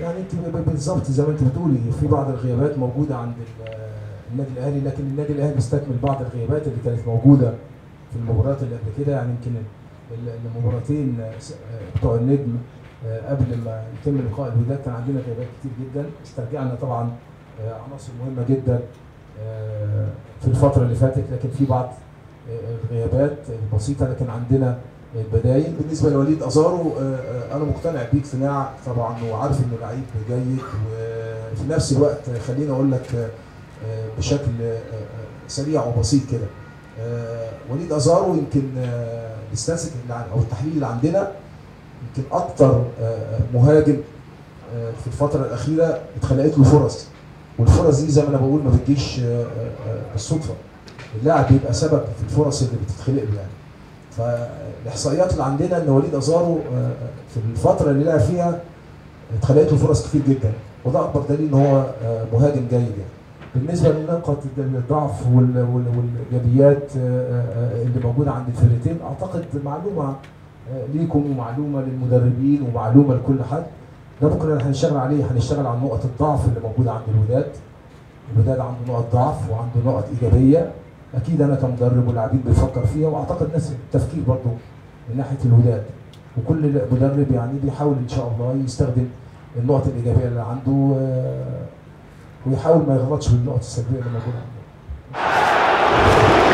يعني انت بالظبط زي ما انت بتقولي في بعض الغيابات موجوده عند ال- النادي الاهلي لكن النادي الاهلي استكمل بعض الغيابات اللي كانت موجوده في المباريات اللي قبل كده يعني يمكن ال- المباراتين س- بتوع النجم آه، قبل ما يتم لقاء الوداد كان عندنا غيابات كتير جدا استرجعنا طبعا آه، عناصر مهمه جدا آه، في الفتره اللي فاتت لكن في بعض آه، الغيابات البسيطه لكن عندنا البدايل بالنسبه لوليد ازارو آه، آه، انا مقتنع بيه اقتناع طبعا وعارف انه لعيب جيد وفي نفس الوقت آه، خليني اقول لك آه، آه، بشكل آه، آه، سريع وبسيط كده آه، وليد ازارو يمكن آه، الاستاتستيك اللي عن- او التحليل اللي عندنا يمكن اكتر آه، مهاجم آه، في الفتره الاخيره اتخلقت له فرص والفرص دي زي ما انا بقول ما بتجيش آه، آه، بالصدفه اللاعب بيبقى سبب في الفرص اللي بتتخلق له يعني فالاحصائيات اللي عندنا ان وليد ازارو آه، في الفتره اللي لعب فيها اتخلقت له فرص كتير جدا وده اكبر دليل ان هو آه، مهاجم جيد يعني بالنسبه لنقط الضعف وال- وال- والايجابيات آه، آه، اللي موجوده عند الفرقتين اعتقد معلومه آه، ليكم ومعلومه للمدربين ومعلومه لكل حد ده بكره اللي هنشتغل عليه هنشتغل على نقط الضعف اللي موجوده عند الوداد الوداد عنده نقط ضعف وعنده نقط ايجابيه اكيد انا كمدرب واللاعبين بيفكر فيها واعتقد نفس التفكير برضه من ناحيه الوداد وكل مدرب يعني بيحاول ان شاء الله يستخدم النقط الايجابيه اللي عنده آه، ويحاول ما يغلطش بالنقط السلبيه اللي موجوده عنده